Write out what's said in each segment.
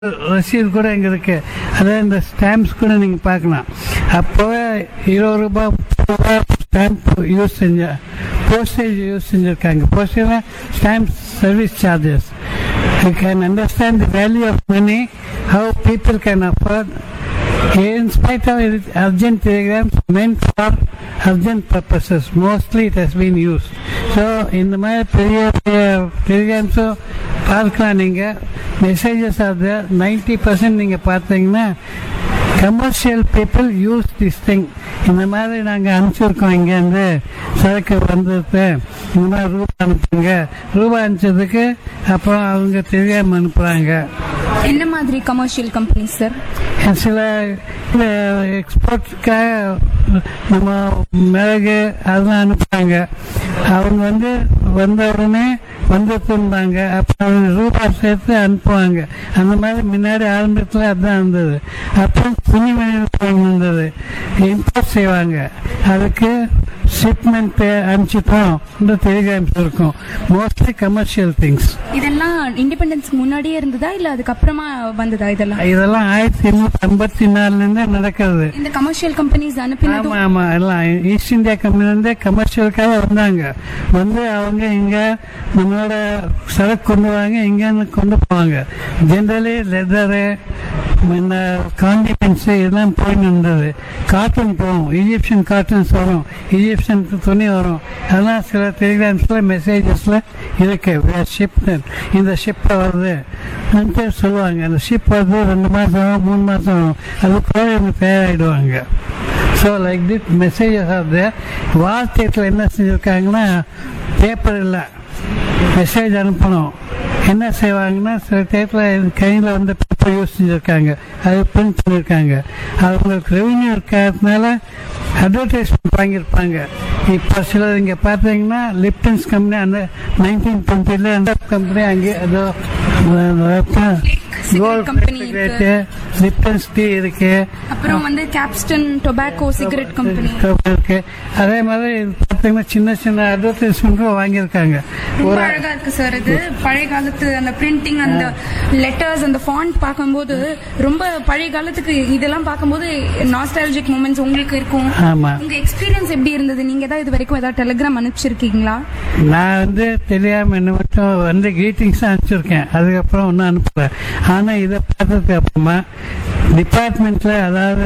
ரசீது கூட இங்கே இருக்கு அதாவது இந்த ஸ்டாம்ப்ஸ் கூட நீங்கள் பார்க்கலாம் அப்போவே இருபது ரூபாய் ஸ்டாம்ப் யூஸ் செஞ்ச போஸ்டேஜ் யூஸ் செஞ்சுருக்காங்க postage stamp service charges you can understand the value of money how people can afford In spite of it, urgent telegrams meant for urgent purposes, mostly it has been used. So, இந்த மாதிரி பெரிய பெரிய டெலிகிராம்ஸும் பார்க்கலாம் நீங்கள் messages ஆகுது ninety percent நீங்கள் பார்த்தீங்கன்னா commercial people use this thing இந்த மாதிரி நாங்கள் அனுப்பிச்சிருக்கோம் இங்கேருந்து சரக்கு வந்தது இந்த மாதிரி ரூபா அனுப்புங்க ரூபா அனுப்பிச்சதுக்கு அப்புறம் அவங்க தெரியாமல் அனுப்புகிறாங்க என்ன மாதிரி கமர்ஷியல் கம்பெனி சார் சில எக்ஸ்போர்ட்காக நம்ம மிளகு அதெல்லாம் அனுப்புறாங்க அவங்க வந்து வந்த உடனே வந்து திரும்பாங்க அப்புறம் ரூபா சேர்த்து அனுப்புவாங்க அந்த மாதிரி முன்னாடி ஆரம்பத்தில் அதுதான் இருந்தது அப்புறம் துணிமணி இருந்தது இம்போர்ட் செய்வாங்க அதுக்கு ஷிப்மெண்ட் அனுப்பிச்சிட்டோம் இந்த டெலிகிராம்ஸ் இருக்கும் மோஸ்ட்லி கமர்ஷியல் திங்ஸ் இதெல்லாம் இண்டிபெண்டன்ஸ்க்கு முன்னாடியே இருந்ததா இல்ல அதுக்கப்புறமா வந்ததா இதெல்லாம் இதெல்லாம் ஆயிரத்தி எண்ணூத்தி ஐம்பத்தி நாலுலேருந்து நடக்கிறது இந்த கமர்ஷியல் கம்பெனிஸ் அனுப்பினதும் ஆமா ஆமா எல்லாம் ஈஸ்ட் இந்தியா கம்பெனி வந்து கமர்ஷியலுக்காக வந்தாங்க வந்து அவங்க இங்க நம்மளோட சரக்கு கொண்டு வாங்க இங்க கொண்டு போவாங்க ஜென்ரலி லெதரு முன்ன காண்டிமெண்ட்ஸ் இதெல்லாம் போயின்னு இருந்தது காட்டன் போகும் ஈஜிப்சியன் காட்டன்ஸ் வரும் ஈஜிப்சியன் துணி வரும் அதெல்லாம் சில டெலிகிராம்ஸ்ல மெசேஜஸ்ல இருக்கு ஷிப் இந்த ஷிப்பை வருதுன்ட்டு சொல்லுவாங்க அந்த ஷிப் வருது ரெண்டு மாதம் ஆகும், மூணு மாதம் ஆகும் அதுக்குள்ள இவங்க தயாராகிடுவாங்க so like that messages of the வார்த்தையில் என்ன செஞ்சுருக்காங்கன்னா பேப்பர் இல்லை மெசேஜ் அனுப்பணும் என்ன செய்வாங்கன்னா சில டயத்தில் கையில் வந்து பேப்பர் யூஸ் செஞ்சுருக்காங்க அது பிரிண்ட் பண்ணியிருக்காங்க அவங்களுக்கு ரெவன்யூ இருக்கிறதுனால அட்வர்டைஸ்மெண்ட் வாங்கியிருப்பாங்க இப்போ சிலர் இங்கே பார்த்தீங்கன்னா லிப்டன்ஸ் கம்பெனி அந்த நைன்டீன் டுவெண்ட்டியில் அந்த கம்பெனி அங்கே அதோ கோல்ட் company இருக்கு. லிப்டன்ஸ் டீ இருக்கு அப்புறம் வந்து கேப்ஸ்டன் டொபாக்கோ சிகரெட் கம்பெனி இருக்கு அதே மாதிரி பார்த்தீங்கன்னா சின்ன சின்ன அட்வர்டைஸ்மெண்ட்டும் வாங்கியிருக்காங்க ரொம்ப ஒரு அழகா இருக்கு சார் இது பழைய காலத்து அந்த பிரிண்டிங் அந்த லெட்டர்ஸ் அந்த ஃபாண்ட் பார்க்கும்போது ரொம்ப பழைய காலத்துக்கு இதெல்லாம் பார்க்கும்போது நாஸ்டாலஜிக் மூமெண்ட்ஸ் உங்களுக்கு இருக்கும் ஆமா உங்க எக்ஸ்பீரியன்ஸ் எப்படி இருந்தது நீங்க ஏதாவது இது வரைக்கும் ஏதாவது டெலிகிராம் அனுப்பிச்சிருக்கீங்களா நான் வந்து தெரியாம என்ன மட்டும் வந்து கிரீட்டிங்ஸ் அனுப்பிச்சிருக்கேன் அதுக்கப்புறம் ஒன்றும் அனுப்பல ஆனா இதை பார்த்ததுக்கு அப்புறமா டிபார்ட்மெண்ட்ல அதாவது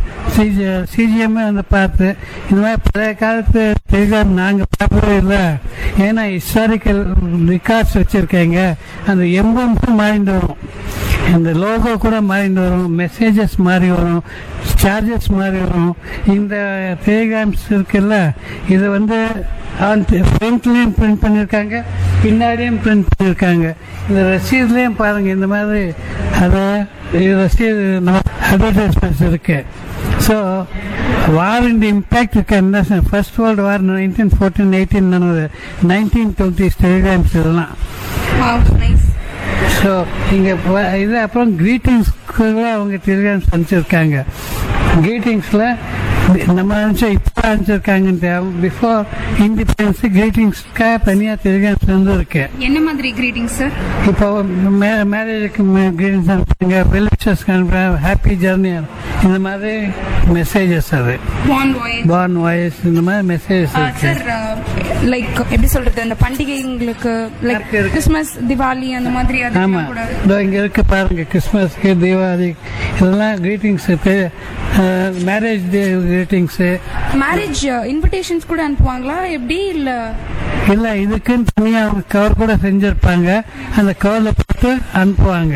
சிஜிஎம் வந்து பார்த்து இந்த மாதிரி பழைய காலத்து டெலிகிராம் நாங்க பார்க்கவே இல்லை ஏன்னா ஹிஸ்டாரிக்கல் ரெக்கார்ட்ஸ் வச்சிருக்கேங்க அந்த எம்பம்ஸும் மாறிட்டு வரும் இந்த லோகோ கூட மாறிட்டு வரும் மெசேஜஸ் மாறி வரும் சார்ஜஸ் மாறி வரும் இந்த டெலிகிராம்ஸ் இருக்குல்ல இது வந்து ஃப்ரண்ட்லேயும் பிரிண்ட் பண்ணியிருக்காங்க பின்னாடியும் பிரிண்ட் பண்ணியிருக்காங்க இந்த ரசீதுலேயும் பாருங்க இந்த மாதிரி அதை இது ரசீது அட்வர்டைஸ்மெண்ட்ஸ் இருக்கு ஸோ வாரின் இம்பேக்ட் இருக்கு first world war nineteen fourteen eighteen நடந்தது நைன்டீன் டுவெண்ட்டி டெலிகிராம்ஸ் இதெல்லாம் நைஸ் ஸோ இங்கே இது அப்புறம் கிரீட்டிங்ஸ்க்கு அவங்க டெலிகிராம்ஸ் அனுப்பிச்சிருக்காங்க கிரீட்டிங்ஸில் நம்ம அனுப்பிச்ச இப்போ அனுப்பிச்சிருக்காங்கன்ட்டு பிஃபோர் இண்டிபெண்டன்ஸ் கிரீட்டிங்ஸ்க்காக தனியாக டெலிகிராம்ஸ் வந்து இருக்கு என்ன மாதிரி கிரீட்டிங் சார் இப்போ மே மேரேஜுக்கு கிரீட்டிங்ஸ் அனுப்புறாங்க வெல்விஷஸ்க்கு அனுப்புறாங்க ஹாப்பி ஜர்னி இந்த மாதிரி மெசேஜஸ் அது பாண்ட் வாய்ஸ் பார்ன் வாய்ஸ் இந்த மாதிரி மெசேஜஸ் இருக்கு சார் லைக் எப்படி சொல்றது அந்த பண்டிகைங்களுக்கு லைக் Happy இருக்கு. கிறிஸ்மஸ் திவாலி அந்த மாதிரி ஆமா அதெல்லாம் கூட இதோ இங்க இருக்கு பாருங்க கிறிஸ்மஸ்க்கு தீபாவளி இதெல்லாம் greetings marriage day greetings marriage invitations கூட அனுப்புவாங்களா எப்படி இல்ல இல்ல இதுக்குன்னு தனியா அவங்க கவர் கூட செஞ்சிருப்பாங்க அந்த கவர்ல போட்டு அனுப்புவாங்க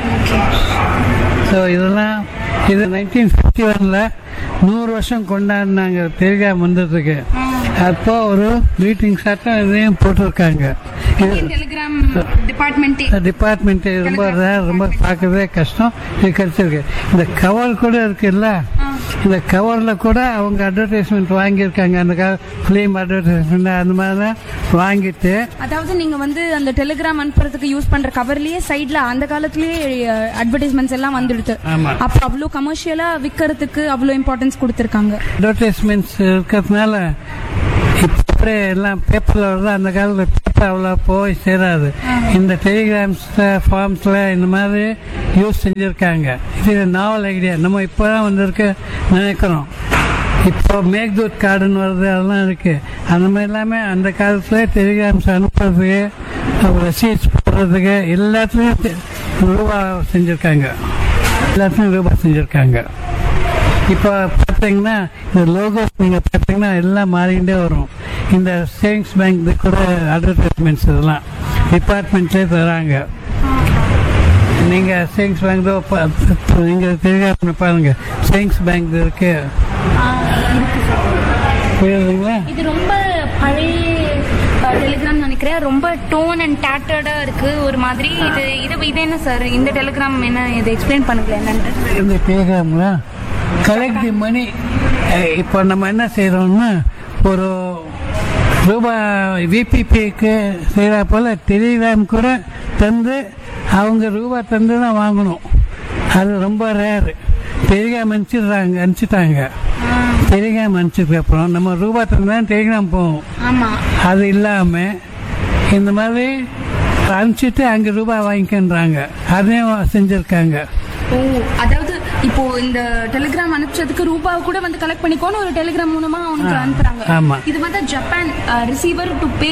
ஸோ இதெல்லாம் இது நைன்டீன் ஃபிஃப்டி ஒன்ல நூறு வருஷம் கொண்டாடினாங்க டெலிகிராம் வந்ததுக்கு அப்போ ஒரு கிரீட்டிங் சட்டம் இதையும் போட்டிருக்காங்க இது டெலிகிராம் டிபார்ட்மெண்ட் டிபார்ட்மெண்ட் ரொம்ப rare, ரொம்ப பார்க்கறதே கஷ்டம் இது கிடைச்சிருக்கு இந்த கவர் கூட இருக்குல்ல இந்த கவர்ல கூட அவங்க அட்வர்டைஸ்மெண்ட் வாங்கியிருக்காங்க அந்த ஃபிலிம் அட்வர்டைஸ்மெண்ட் அந்த மாதிரிலாம் வாங்கிட்டு அதாவது நீங்க வந்து அந்த டெலிகிராம் அனுப்புறதுக்கு யூஸ் பண்ற கவர்லயே சைடுல அந்த காலத்திலேயே அட்வர்டைஸ்மெண்ட்ஸ் எல்லாம் வந்துடுது ஆமா அப்ப அவ்வளவு கமர்ஷியலா விக்கிறதுக்கு அவ்வளவு இம்பார்ட்டன்ஸ் கொடுத்திருக்காங்க அட்வர்டைஸ்மெண்ட்ஸ் இருக்கிறதுனால இப்போ அப்படியே எல்லாம் பேப்பரில் வருது அந்த காலத்தில் பேப்பர் அவ்வளோ போய் சேராது இந்த டெலிகிராம்ஸ் ஃபார்ம்ஸில் இந்த மாதிரி யூஸ் செஞ்சுருக்காங்க இது நாவல் ஐடியா நம்ம இப்போ தான் வந்திருக்கு நினைக்கிறோம் இப்போ மேக்தூத் கார்டுன்னு வருது அதெல்லாம் இருக்குது அந்த மாதிரி எல்லாமே அந்த காலத்தில் டெலிகிராம்ஸ் அனுப்புறதுக்கு ரசீட்ஸ் போடுறதுக்கு எல்லாத்துலேயும் தெ- ரூபா செஞ்சுருக்காங்க எல்லாத்துலேயும் ரூபா செஞ்சுருக்காங்க இப்போ பார்த்தீங்கன்னா இந்த லோகோஸ் நீங்கள் பார்த்தீங்கன்னா எல்லாம் மாறிக்கிட்டே வரும் இந்த சேவிங்ஸ் பேங்க் கூட அட்வர்டைஸ்மெண்ட்ஸ் இதெல்லாம் டிபார்ட்மெண்ட்லேயே தராங்க நீங்கள் சேவிங்ஸ் பேங்க் நீங்கள் தெரியாம பாருங்க சேவிங்ஸ் பேங்க் இருக்கு புரியுதுங்களா இது ரொம்ப பழைய டெலிகிராம் நினைக்கிறேன் ரொம்ப டோன் அண்ட் டேட்டர்டா இருக்கு ஒரு மாதிரி இது இது இது என்ன சார் இந்த டெலிகிராம் என்ன இது எக்ஸ்பிளைன் பண்ணுங்களேன் என்னன்ட்டு இந்த டெலிகிராமில் கலெக்ட் தி மணி இப்போ நம்ம என்ன செய்கிறோம்னா ஒரு ரூபாய் விபிபிக்கு செய்கிற போல் டெலிகிராம் கூட தந்து அவங்க ரூபா தந்து தான் வாங்கணும் அது ரொம்ப ரேரு டெலிகிராம் அனுப்பிச்சிடுறாங்க அனுப்பிச்சிட்டாங்க டெலிகிராம் அனுப்பிச்சதுக்கு அப்புறம் நம்ம ரூபா தந்து தான் டெலிகிராம் போவோம் ஆமா அது இல்லாமல் இந்த மாதிரி அனுப்பிச்சிட்டு அங்கே ரூபாய் வாங்கிக்கின்றாங்க அதையும் செஞ்சுருக்காங்க ஓ அதாவது இப்போ இந்த டெலிகிராம் அனுப்பிச்சதுக்கு ரூபாவை கூட வந்து கலெக்ட் பண்ணிக்கோன்னு ஒரு டெலிகிராம் மூலமா அவனுக்கு ஆ, அனுப்புறாங்க ஆமா. இது வந்து Japan receiver to pay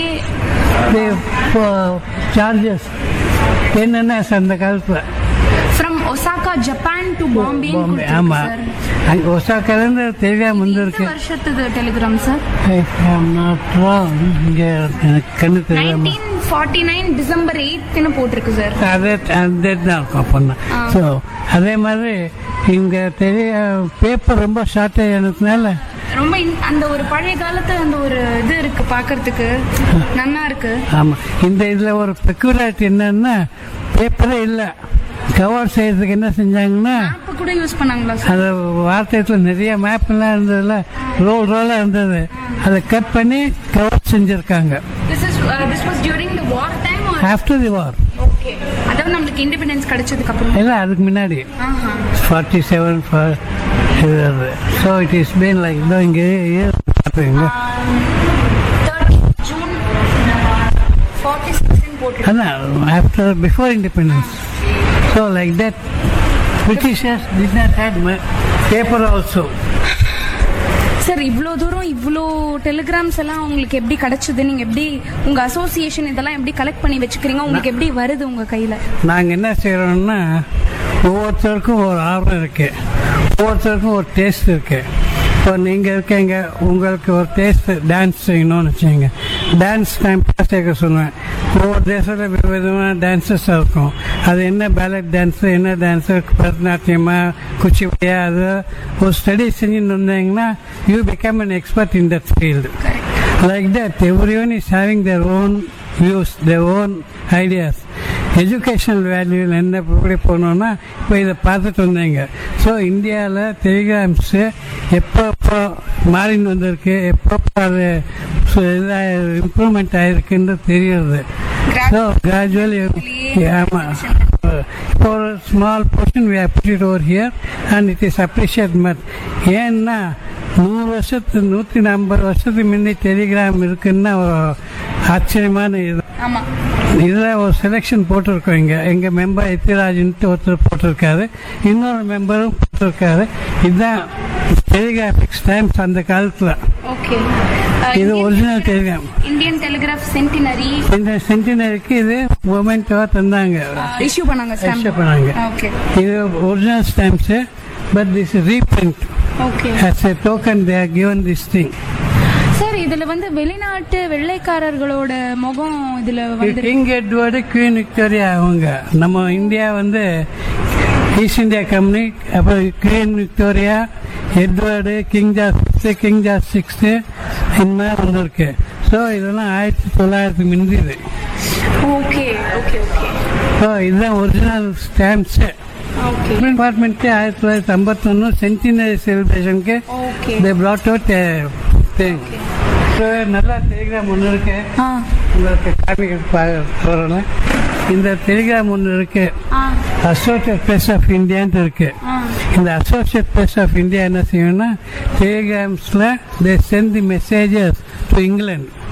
charges என்னென்ன அந்த காலத்தில் from Osaka Japan to Bombay Bombay ஆமாம் அங்கே ஒசாக்காலேருந்து தெரியாம வந்திருக்கு வருஷத்துக்கு டெலிகிராம் சார் இங்கே எனக்கு கண்ணு தெரியாம நைன்டீன் ஃபார்ட்டி நைன் டிசம்பர் எயிட்னு போட்டிருக்கு சார் அதே அதே தான் இருக்கும் அப்போனா ஆ. ஸோ அதே மாதிரி இங்கே தெரிய பேப்பர் ரொம்ப ஷார்ட்டேஜ் ஆனதுனால ரொம்ப இன்- அந்த ஒரு பழைய காலத்து அந்த ஒரு இது இருக்கு பாக்குறதுக்கு நல்லா இருக்கு ஆமாம் இந்த இதில் ஒரு பெக்யூரிட்டி என்னன்னா பேப்பரே இல்லை கவர் செய்யறதுக்கு என்ன செஞ்சாங்கன்னா மேப் கூட யூஸ் பண்ணாங்களா சார் அந்த வார்த்தையத்தில் நிறைய மேப்லாம் இருந்ததுல ரோல் ரோலாக இருந்தது அதை கட் பண்ணி கவர் செஞ்சுருக்காங்க this is this was during the war time after the war okay அதாவது நம்மளுக்கு இண்டிபெண்டன்ஸ் கிடைச்சதுக்கு அப்புறம் இல்லை அதுக்கு முன்னாடி ஆஹா forty seven so it is been like இதோ இங்கே பார்த்துங்க தேர்ட்டி ஜூன் ஃபார்ட்டி சிக்ஸ்ன்னு போட்டிருக்கு அதான் after before independence so like that Britishers did not had paper also sir இவ்வளோ தூரம் இவ்வளோ டெலிகிராம்ஸ் எல்லாம் உங்களுக்கு எப்படி கிடைச்சது நீங்க எப்படி உங்க அசோசியேஷன் இதெல்லாம் எப்படி கலெக்ட் பண்ணி வச்சுக்கிறீங்க உங்களுக்கு எப்படி வருது உங்க கையில நாங்கள் என்ன செய்கிறோம்னா ஒவ்வொருத்தருக்கும் ஒரு ஆர்வம் இருக்கு ஒவ்வொருத்தருக்கும் ஒரு டேஸ்ட் இருக்கு இப்போ நீங்கள் இருக்கீங்க உங்களுக்கு ஒரு டேஸ்ட் டான்ஸ் செய்யணும்னு வச்சுங்க டான்ஸ் டைம் சேர்க்க சொல்லுவேன் ஒவ்வொரு தேசத்தில் விதமான டான்சஸ் இருக்கும் அது என்ன பேலட் டான்ஸு என்ன டான்ஸு பரதநாட்டியமா குச்சிப்புடியா அது ஒரு ஸ்டடி செஞ்சுன்னு வந்தீங்கன்னா you become an expert in that field like that everyone is having their own views their own ideas educational value என்ன எப்படி போனோம்னா இப்போ இதை பார்த்துட்டு வந்தீங்க ஸோ இந்தியாவில் டெலிகிராம்ஸு எப்போ எப்போ மாறின்னு வந்திருக்கு எப்பப்போ அது இம்ப்ரூவ்மெண்ட் ஆயிருக்குன்னு தெரியுது ஸோ கிராஜுவலி ஆமாம் இப்போ ஒரு small portion we put it over here and it is appreciated much ஏன்னா நூறு வருஷத்து நூற்றி ஐம்பது வருஷத்துக்கு முந்தி டெலிகிராம் இருக்குன்னா ஒரு ஆச்சரியமான இது ஆமா இதில் ஒரு செலெக்ஷன் போட்டிருக்கோம் இங்கே எங்கள் மெம்பர் எத்திராஜன்ட்டு ஒருத்தர் போட்டிருக்காரு இன்னொரு மெம்பரும் போட்டிருக்காரு இதுதான் டெலிகிராஃபிக் ஸ்டாம்ப்ஸ் அந்த காலத்தில் ஓகே இது original telegram Indian telegraph centenary இந்த சென்டினரிக்கு இது மொமெண்ட்டாக தந்தாங்க இஷ்யூ பண்ணாங்க Issue பண்ணாங்க. ஓகே இது original stamps but this reprint okay as a token they are given this thing sir இதுல வந்து வெளிநாட்டு வெள்ளைக்காரர்களோட முகம் இதுல வந்து கிங் எட்வர்டு குவீன் விக்டோரியா அவங்க நம்ம இந்தியா வந்து ஈஸ்ட் இந்தியா கம்பெனி அப்புறம் Queen Victoria Edward King George fifth King George sixth இந்த மாதிரி வந்திருக்கு ஸோ இதெல்லாம் ஆயிரத்தி தொள்ளாயிரத்துக்கு முந்திது ஓகே ஓகே ஓகே ஸோ இதுதான் ஒரிஜினல் ஸ்டாம்ப்ஸு ஓகே டிபார்ட்மெண்ட்டு ஆயிரத்தி தொள்ளாயிரத்தி ஐம்பத்தொன்று சென்டினரி செலிப்ரேஷனுக்கு okay they blot out thing so நல்லா டெலிகிராம் ஒன்று இருக்கு ஆ உங்களுக்கு காமிக்க போகிறோம் இந்த டெலிகிராம் ஒன்று இருக்கு ஆ அசோசியேட் பிரஸ் ஆஃப் இந்தியான்ட்டு இருக்கு ஆ இந்த அசோசியேட் பிரஸ் ஆஃப் இந்தியா என்ன செய்யும்னா டெலிகிராம்ஸில் they sent the messages to England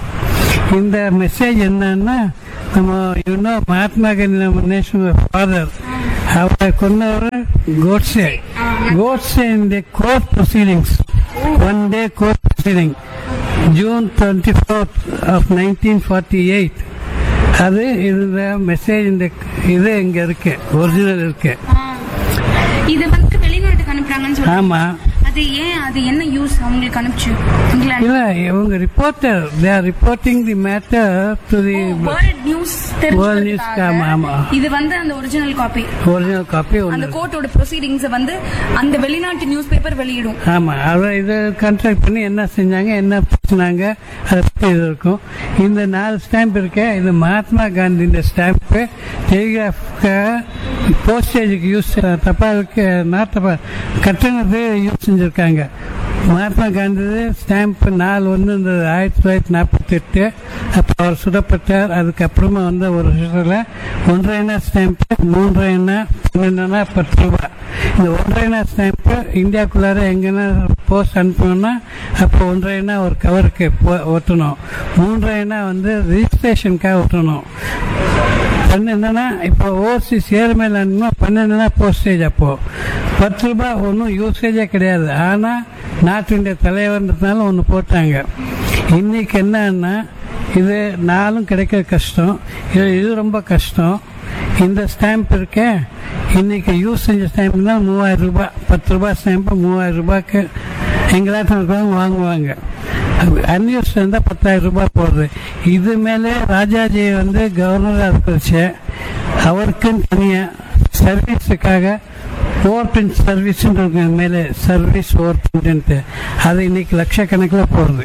இந்த மெசேஜ் என்னன்னா நம்ம இன்னும் மகாத்மா காந்தி நம்ம நேஷனல் ஃபாதர் அவரை கொண்டவர் Godse Godse in the court proceedings one day court proceeding June twenty fourth of nineteen forty eight அது இந்த மெசேஜ் இந்த இது இங்க இருக்கு ஒரிஜினல் இருக்கு ஆ. இது வந்து வெளிநாட்டுக்கு அனுப்புறாங்கன்னு சொல்லி ஆமா அது ஏன் அது என்ன யூஸ் அவங்களுக்கு அனுப்பிச்சு இங்கிலாந்து இல்ல இவங்க reporter they are reporting the matter to the world news World news, ஆமா, ஆமா. இது வந்து அந்த ஒரிஜினல் காப்பி ஒரிஜினல் காப்பி அந்த ஒன்று கோர்ட்டோட ப்ரொசீடிங்ஸ் வந்து அந்த வெளிநாட்டு நியூஸ் பேப்பர் வெளியிடும் ஆமா அதை இதை கான்ட்ராக்ட் பண்ணி என்ன செஞ்சாங்க என்ன பேசினாங்க அதை பத்தி இது இருக்கும் இந்த நாலு ஸ்டாம்ப் இருக்கு இது மகாத்மா காந்தி இந்த ஸ்டாம்ப்பு டெலிகிராஃப்க்கு போஸ்டேஜுக்கு யூஸ் தபாலுக்கு நாட் தபால் கட்டணத்துக்கு யூஸ் செஞ்சுருக்காங்க மகாத்மா காந்தி ஸ்டாம்ப் நாலு ஒன்று இந்த ஆயிரத்தி தொள்ளாயிரத்தி நாற்பத்தி எட்டு அப்போ அவர் சுடப்பட்டார் அதுக்கப்புறமா வந்த ஒரு வருஷத்தில் ஒன்றரை அண்ணா ஸ்டாம்ப் மூன்றரை அண்ணா பன்னெண்டுனா பத்து ரூபாய் இந்த ஒன்றரை அண்ணா ஸ்டாம்ப் இந்தியாவுக்குள்ளார எங்கன்னா போஸ்ட் அனுப்பணும்னா அப்போ ஒன்றரை அண்ணா ஒரு கவருக்கு போ- ஒட்டணும் மூன்றரை அண்ணா வந்து ரிஜிஸ்ட்ரேஷனுக்காக ஒட்டணும் பன்னெண்டுனா இப்போ ஓவர்சீஸ் ஏர்மேல் அனுப்பினா பன்னெண்டுனா போஸ்டேஜ் அப்போ பத்து ரூபாய் ஒன்றும் யூசேஜே கிடையாது ஆனால் நாட்டினுடைய தலைவர்ன்றதுனால ஒன்று போட்டாங்க இன்னைக்கு என்னன்னா இது நாளும் கிடைக்க கஷ்டம் இது இது ரொம்ப கஷ்டம் இந்த ஸ்டாம்ப் இருக்கே இன்னைக்கு யூஸ் செஞ்ச ஸ்டாம்ப் தான் மூவாயிரம் ரூபாய் பத்து ரூபாய் ஸ்டாம்ப் மூவாயிரம் ரூபாய்க்கு எங்களாட்டம் இருக்கிறவங்க வாங்குவாங்க அன்யூஸ் இருந்தால் பத்தாயிரம் ரூபாய் போடுது இது மேலே ராஜாஜி வந்து கவர்னராக இருக்கிறச்சு அவருக்குன்னு தனியாக சர்வீஸுக்காக ஓவர் பிரிண்ட் சர்வீஸ்ன்னு மேலே சர்வீஸ் ஓவர் பிரிண்ட்டு அது இன்னைக்கு லட்சக்கணக்கில் போடுது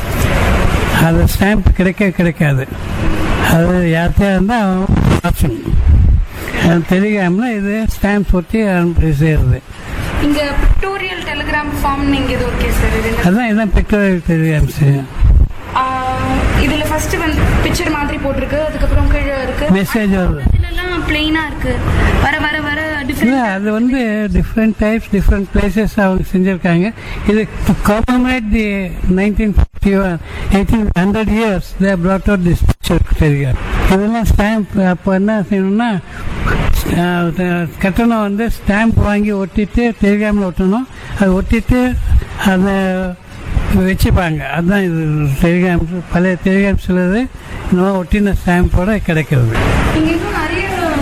அது ஸ்டாம்ப் கிடைக்க கிடைக்காது அது யார்கிட்டயா இருந்தால் அவன் பார்க்கணும் அது தெரியாமல இது ஸ்டாம்ப் ஒட்டி அனுப்பி செய்கிறது இங்க பிக்டோரியல் டெலிகிராம் ஃபார்ம் நீங்க இது ஓகே சார் இது இந்த- அதான் இதான் பிக்டோரியல் தெரியாம ஆ, இதுல ஃபர்ஸ்ட் வந்து பிக்சர் மாதிரி போட்டிருக்கு அதுக்கப்புறம் கீழே இருக்கு மெசேஜ் வருது இதுலலாம் பிளெயினா இருக்கு வர வர வர இல்லை டிஃபரெண்ட் அது வந்து டிஃப்ரெண்ட் டைப்ஸ் டிஃப்ரெண்ட் பிளேசஸ் அவங்க செஞ்சுருக்காங்க இது commemorate the nineteen fifty one eighteen hundred years they brought out this picture தெரியும் இதெல்லாம் ஸ்டாம்ப் அப்போ என்ன செய்யணும்னா அஹ், கட்டணம் வந்து ஸ்டாம்ப் வாங்கி ஒட்டிட்டு டெலிகிராமில் ஒட்டணும் அது ஒட்டிட்டு அதை வச்சுப்பாங்க அதுதான் இது டெலிகிராம் பழைய டெலிகிராம் சிலது இன்னும் ஒட்டின ஸ்டாம்போட கிடைக்கிறது இங்க இன்னும் நிறைய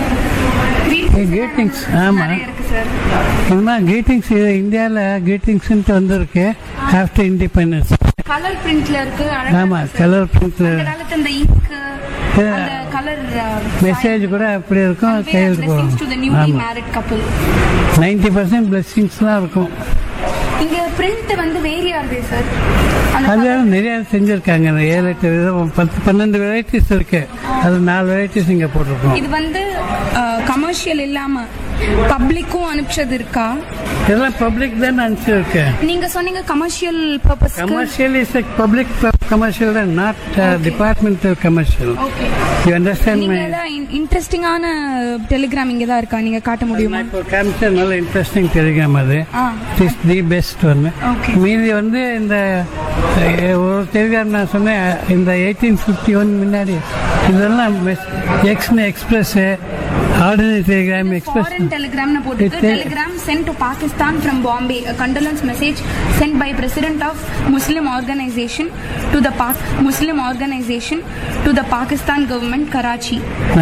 greetings, ஆமா. நிறைய இருக்கு சார் இதுதான் greetings இது இந்தியாவில் greetingsன்ட்டு வந்திருக்கு ஆஃப்டர் இண்டிபெண்டன்ஸ் கலர் பிரிண்ட்ல இருக்கு அழகா ஆமா இருக்கு sir. கலர் பிரிண்ட் அந்த காலத்து அந்த இங்க் Yeah. அந்த கலர் மெசேஜ் கூட அப்படி இருக்கும் கையெழுத்து டு த போகும் நியூலி ஆமா மேரிட் கப்பல் நைன்டி பர்சன்ட் பிளெஸ்ஸிங்ஸ்லாம் இருக்கும் இங்க பிரிண்ட் வந்து வேரி ஆகுது சார் அந்த அது நிறைய செஞ்சிருக்காங்க அந்த ஏழு எட்டு விதம் பத்து பன்னெண்டு வெரைட்டிஸ் இருக்கு அது நாலு வெரைட்டிஸ் இங்க போட்டிருக்கோம் இது வந்து கமர்ஷியல் இல்லாம பப்ளிக்கும் அனுப்பிச்சது இருக்கா இதெல்லாம் பப்ளிக் தான் அனுப்பிச்சிருக்கு நீங்க சொன்னீங்க கமர்ஷியல் பர்பஸ்க்கு கமர்ஷியல் இஸ் பப்ளிக் கமர்ஷியல் தான் not departmental commercial okay you understand நீங்க மை ஏதாவது இன்ட்ரெஸ்டிங்கான டெலிகிராம் இங்க தான் இருக்கா நீங்க காட்ட முடியுமா நான் இப்போ காமிச்ச நல்ல இன்ட்ரெஸ்டிங் டெலிகிராம் அது ஆ இட் இஸ் தி பெஸ்ட் ஒன்று Okay. மீதி வந்து இந்த அஹ், ஒரு டெலிகிராம் நான் சொன்னேன் இந்த எயிட்டீன் ஃபிஃப்டி ஒன் முன்னாடி இதெல்லாம் எக்ஸ்னு express ordinary telegram express foreign டெலிகிராம்னு போட்டுருக்கு It- telegram sent to Pakistan from Bombay a condolence message sent by president of muslim organization to the Pak muslim organization to the pakistan government karachi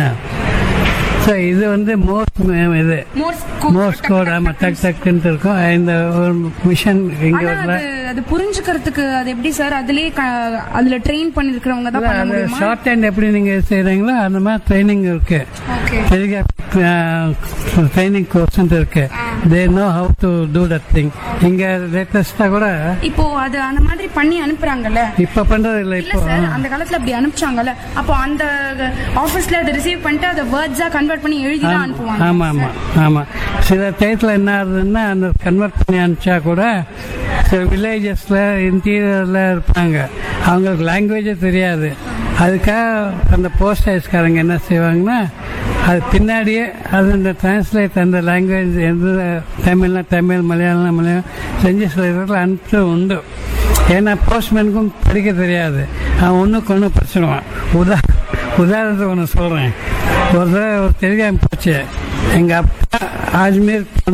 so இது வந்து most இது Morse most code ஆமாம் டக் டக்குன்ட்டு இருக்கும் இந்த ஒரு mission இங்கே ஆனா வரல அது அது புரிஞ்சுக்கிறதுக்கு அது எப்படி சார் அதுலயே க- அதுல ட்ரெயின் பண்ணிருக்கிறவங்க தான் பண்ண அது முடியுமா ஷார்ட் ஹேண்ட் எப்படி நீங்கள் செய்கிறீங்களோ அந்த மாதிரி ட்ரைனிங் இருக்கு ஓகே டெலிகிராம் ட்ரைனிங் கோர்ஸ் இருக்கு they know how to do that thing இங்க லேட்டஸ்டா கூட இப்போ அது அந்த மாதிரி பண்ணி அனுப்புறாங்கல்ல இப்ப பண்றது இல்ல இல்ல இப்போ சார் அந்த காலத்துல அப்படி அனுப்பிச்சாங்கல்ல அப்போ அந்த ஆபீஸ்ல அதை ரிசீவ் பண்ணிட்டு அதை வேர்ட்ஸா கன்வெர்ட் பண்ணி எழுதி தான் அனுப்புவாங்க ஆமா ஆமா ஆமா சில டயத்துல என்ன ஆகுதுன்னா அந்த கன்வெர்ட் பண்ணி அனுப்பிச்சா கூட சில வில்லேஜஸ்ல இன்டீரியர்ல இருப்பாங்க அவங்களுக்கு லாங்குவேஜே தெரியாது அதுக்காக அந்த போஸ்ட் ஆஃபீஸ்காரங்க என்ன செய்வாங்கன்னா அது பின்னாடியே அது இந்த டிரான்ஸ்லேட் அந்த லாங்குவேஜ் எந்த தமிழ்னா தமிழ் மலையாளம்னா மலையாளம் செஞ்சு சில இடத்துல அனுப்பிச்சு உண்டு ஏன்னா போஸ்ட்மேனுக்கும் படிக்க தெரியாது அவன் ஒன்றுக்கு ஒன்று பிரச்சனைவான் உதா உதாரணத்துக்கு ஒன்று சொல்கிறேன் ஒரு தடவை ஒரு தெரியாமல் போச்சு எங்கள் அப்பா ஆஜ்மீர்